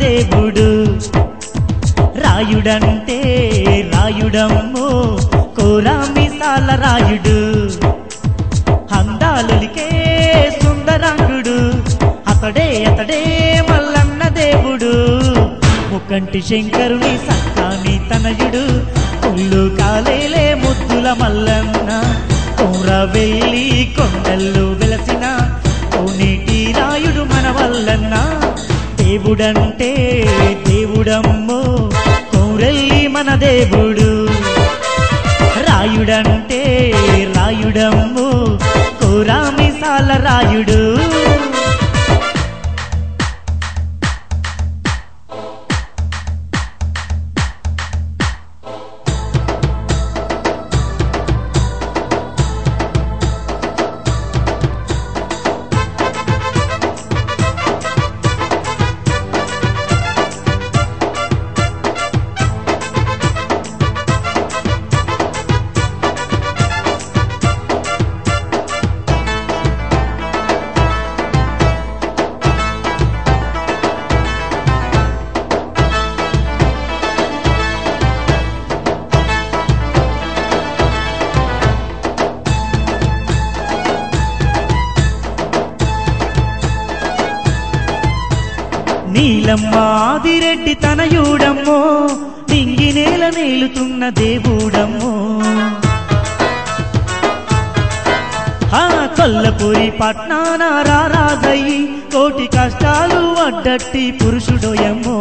దేవుడు రాయుడంటే రాయుడమ్మో కోరామిసాల రాయుడు అందాలొలికే సుందరాంగుడు అతడే అతడే మల్లన్న దేవుడు ముక్కంటి శంకరుని సక్కాని తనయుడు కొల్లు కాలేలే ముద్దుల మల్లన్న కోర వెళ్ళి కొండల్లో వెలసిన కోనేటి రాయుడు మన వల్లన్న దేవుడంటే దేవుడమ్మో కోరెల్లి మన దేవుడు రాయుడంటే రాయుడమ్ము కోరామిసాల రాయుడు నీలమ్మ ఆదిరెడ్డి తనయుడమ్మో నింగి నేల నేలుతున్న దేవుడమ్మో ఆ కొల్లపూరి పట్నాన రారాజయ్యి కోటి కష్టాలు అడ్డట్టి పురుషుడోయమ్మో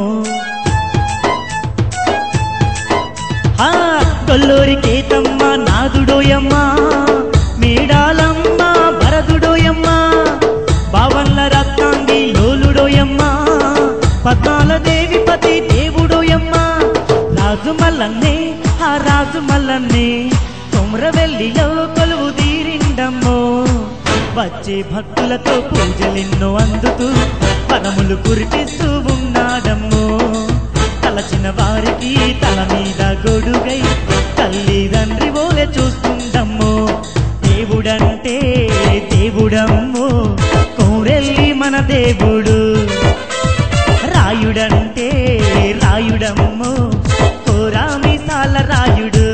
ఆ కొల్లూరి కేతమ్మ నాదుడోయమ్మ మేడాలమ్మ భరదుడోయమ్మ బావల్ల రత్నాంగి లోలుడోయమ్మ పద్నాల దేవి పతి దేవుడోయమ్మ రాజు మల్లన్నే ఆ రాజు మల్లన్నే కొమరవెల్లిలో కొలువు తీరిండమ్మో వచ్చే భక్తులతో పూజలెన్నో అందుతూ పరములు కురిపిస్తూ ఉన్నాడమ్మో తలచిన వారికి తల మీద గొడుగై తల్లిదండ్రి ఓలే చూస్తుందమ్మో దేవుడంటే దేవుడమ్మో కోరెల్లి మన దేవుడు రాయుడంటే రాయుడమ్మో కోరామిసాల రాయుడు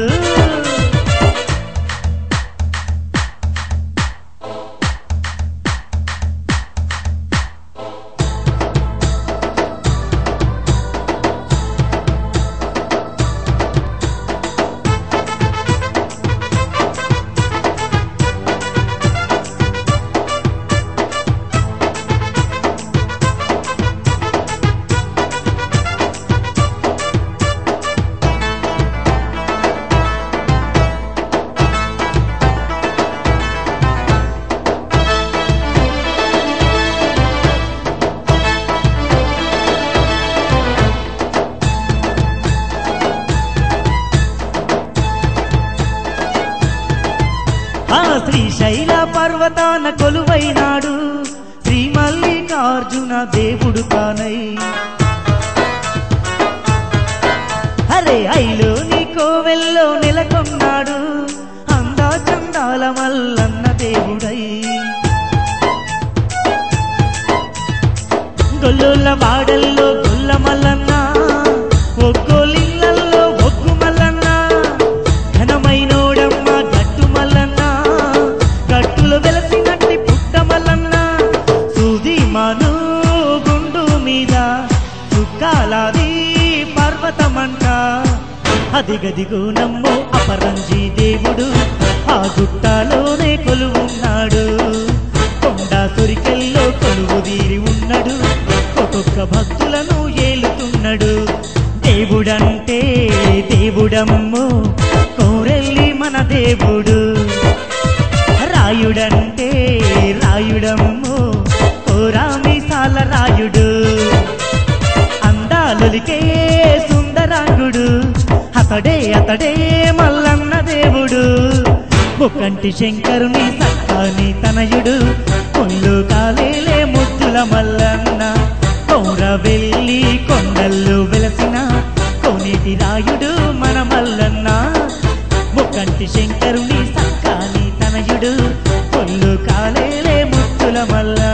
ఆ శ్రీశైల పర్వతాన కొలువైనాడు శ్రీ మల్లికార్జున దేవుడు కానై అరే ఐలోని కోవెల్లో నెలకొన్నాడు అందా చందాల మల్లన్న దేవుడై గొల్లుల వాడల్లో గొల్ల మల్లన్న ఒక్కోలిళ్ళల్లో ఒగ్గు మల్లన్న ఘనమైనోడమ్మ గట్టు మల్లన్న గట్టులు వెలసినట్టి పుట్ట మల్లన్న సూది మాను గుండు మీద చుక్కాలాది పర్వతమంట అదిగదిగో నమ్మో అపరంజి దేవుడు ఆ గుట్టలోనే కొలువున్నాడు కొండ సురికెల్లో కొలువు తీరి ఉన్నాడు ఒక్కొక్క భక్తులను ఏలుతున్నాడు దేవుడంటే దేవుడమ్మో కోరెల్లి మన దేవుడు రాయుడంటే రాయుడమ్మో కోరామిసాల రాయుడు అందాలొలికే సుందరాంగుడు అతడే అతడే మల్లన్న దేవుడు ముక్కంటి శంకరుని సక్కాని తనయుడు కొల్లు కాలేలే ముద్దుల మల్లన్న కౌర వెళ్ళి కొండల్లో వెలసిన కోనేటి రాయుడు మన మల్లన్న ముక్కంటి శంకరుని సక్కాని తనయుడు కొల్లు కాలేలే ముద్దుల మల్ల